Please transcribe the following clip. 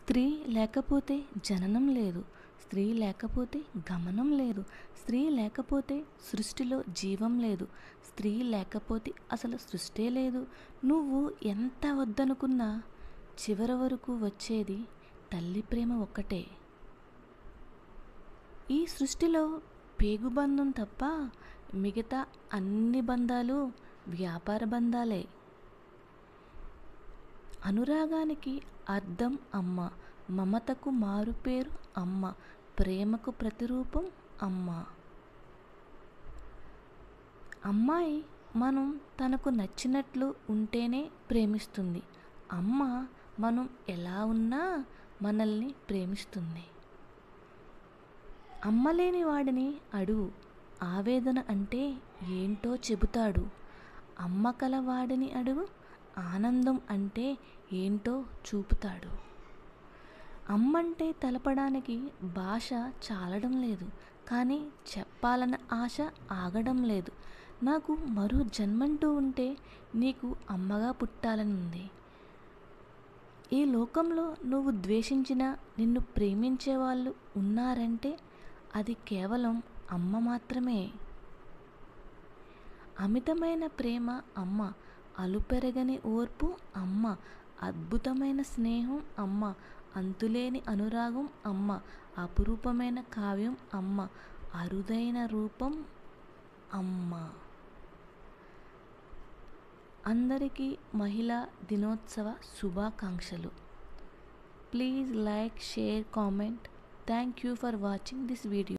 స్త్రీ లేకపోతే జననం లేదు స్త్రీ లేకపోతే గమనం లేదు స్త్రీ లేకపోతే సృష్టిలో జీవం లేదు స్త్రీ లేకపోతే అసలు సృష్టే లేదు నువ్వు ఎంత వద్దనుకున్నా చివరి వరకు వచ్చేది తల్లి ప్రేమ ఒక్కటే ఈ సృష్టిలో పేగుబంధం తప్ప మిగతా అన్ని బంధాలు వ్యాపార బంధాలే అనురాగానికి అర్థం అమ్మ మమతకు మారుపేరు అమ్మ ప్రేమకు ప్రతిరూపం అమ్మ అమ్మాయి మనం తనకు నచ్చినట్లు ఉంటేనే ప్రేమిస్తుంది అమ్మ మనం ఎలా ఉన్నా మనల్ని ప్రేమిస్తుంది అమ్మలేని వాడిని అడుగు ఆవేదన అంటే ఏంటో చెబుతాడు అమ్మ కల వాడిని అడుగు ఆనందం అంటే ఏంటో చూపుతాడు అమ్మంటే తెలపడానికి భాష చాలడం లేదు కానీ చెప్పాలన్న ఆశ ఆగడం లేదు నాకు మరో జన్మంటూ ఉంటే నీకు అమ్మగా పుట్టాలని ఉంది ఈ లోకంలో నువ్వు ద్వేషించిన నిన్ను ప్రేమించే వాళ్ళు ఉన్నారంటే అది కేవలం అమ్మ మాత్రమే అమితమైన ప్రేమ అమ్మ అలుపెరగని ఓర్పు అమ్మ అద్భుతమైన స్నేహం అమ్మ అంతులేని అనురాగం అమ్మ అపురూపమైన కావ్యం అమ్మ అరుదైన రూపం అమ్మ అందరికీ మహిళా దినోత్సవ శుభాకాంక్షలు please like share comment thank you for watching this video